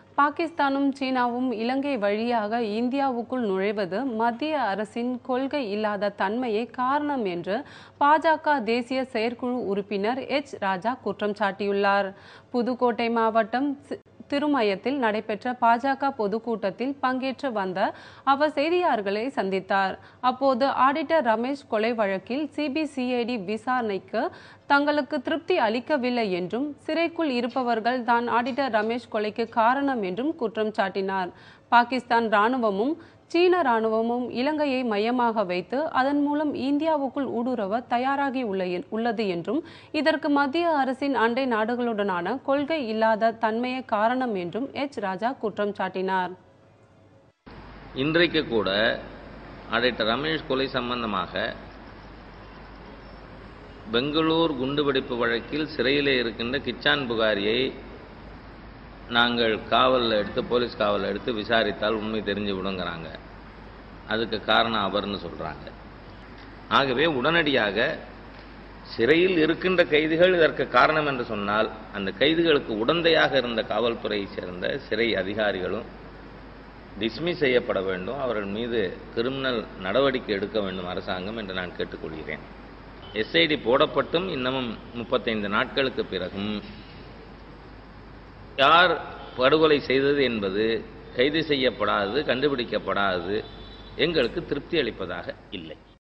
பாகிஸ்தானும் சீனாவும் இலங்கை வழியாக இந்தியாவுக்குள் நுழைவது மத்திய அரசின் கொள்கை இல்லாத தன்மையே காரணம் என்று பாஜக தேசிய செயற்குழு உறுப்பினர் எச் ராஜா குற்றம் சாட்டியுள்ளார் புதுக்கோட்டை மாவட்டம் சி- திருமயத்தில் நடைபெற்ற பாஜக பொதுக்கூட்டத்தில் பங்கேற்று வந்த அவர் செய்தியாளர்களை சந்தித்தார் அப்போது ஆடிட்டர் ரமேஷ் கொலை வழக்கில் சிபிசிஐடி விசாரணைக்கு தங்களுக்கு திருப்தி அளிக்கவில்லை என்றும் சிறைக்குள் இருப்பவர்கள் தான் ஆடிட்டர் ரமேஷ் கொலைக்கு காரணம் என்றும் குற்றம் சாட்டினார் பாகிஸ்தான் ராணுவமும் சீன ராணுவமும் இலங்கையை மையமாக வைத்து அதன் மூலம் இந்தியாவுக்குள் ஊடுருவ தயாராகி உள்ள- உள்ளது என்றும் இதற்கு மத்திய அரசின் அண்டை நாடுகளுடனான கொள்கை இல்லாத தன்மையே காரணம் என்றும் எச் ராஜா குற்றம் சாட்டினார் இன்றைக்கு கூட ஆடிட்டர் ரமேஷ் கொலை சம்பந்தமாக பெங்களூர் குண்டுவெடிப்பு வழக்கில் சிறையிலே இருக்கின்ற கிச்சான் புகாரியை நாங்கள் காவலில் எடுத்து போலீஸ் காவலில் எடுத்து விசாரித்தால் உண்மை தெரிஞ்சு விடுங்கிறாங்க அதுக்கு காரணம் அவர்னு சொல்கிறாங்க ஆகவே உடனடியாக சிறையில் இருக்கின்ற கைதிகள் இதற்கு காரணம் என்று சொன்னால் அந்த கைதிகளுக்கு உடந்தையாக இருந்த காவல்துறையை சேர்ந்த சிறை அதிகாரிகளும் டிஸ்மிஸ் செய்யப்பட வேண்டும் அவர்கள் மீது கிரிமினல் நடவடிக்கை எடுக்க வேண்டும் அரசாங்கம் என்று நான் கேட்டுக்கொள்கிறேன் எஸ்ஐடி போடப்பட்டும் இன்னமும் முப்பத்தைந்து நாட்களுக்கு பிறகும் யார் படுகொலை செய்தது என்பது கைது செய்யப்படாதது கண்டுபிடிக்கப்படாதது எங்களுக்கு திருப்தி அளிப்பதாக இல்லை